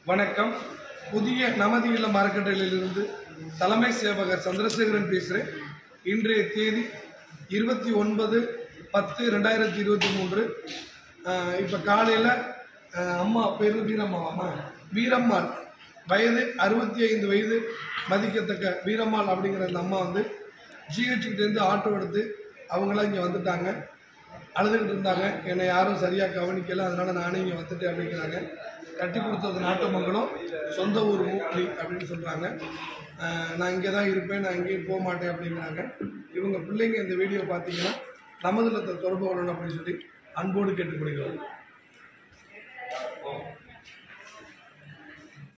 வணக்கம் புதிய நமதி இல்ல மார்க்கெட்டிலிருந்து தலைமை சேவகர் சந்திரசேகரன் பேசுகிறேன் இன்றைய தேதி இருபத்தி ஒன்பது பத்து ரெண்டாயிரத்தி இருபத்தி மூன்று இப்போ காலையில் அம்மா பேர் வீரம்மாவாம்மா வீரம்மாள் வயது அறுபத்தி ஐந்து வயது மதிக்கத்தக்க வீரம்மாள் அப்படிங்கிற அந்த அம்மா வந்து ஜிஹெச்சுக்கிட்டேருந்து ஆட்டோ எடுத்து அவங்களாம் இங்கே வந்துட்டாங்க அழுதுகிட்டு இருந்தாங்க என்னை யாரும் சரியாக கவனிக்கல அதனால நானே இங்கே வந்துட்டேன் அப்படிங்கிறாங்க கட்டி கொடுத்தது நாட்டுமங்கலம் சொந்த ஊர் மூக்லி அப்படின்னு சொல்கிறாங்க நான் இங்கே தான் இருப்பேன் நான் எங்கேயும் போக மாட்டேன் அப்படிங்கிறாங்க இவங்க பிள்ளைங்க இந்த வீடியோ பார்த்தீங்கன்னா நமதுலத்தை தொடர்பு கொள்ளணும் அப்படின்னு சொல்லி அன்போடு கேட்டுக்கொள்கிறோம்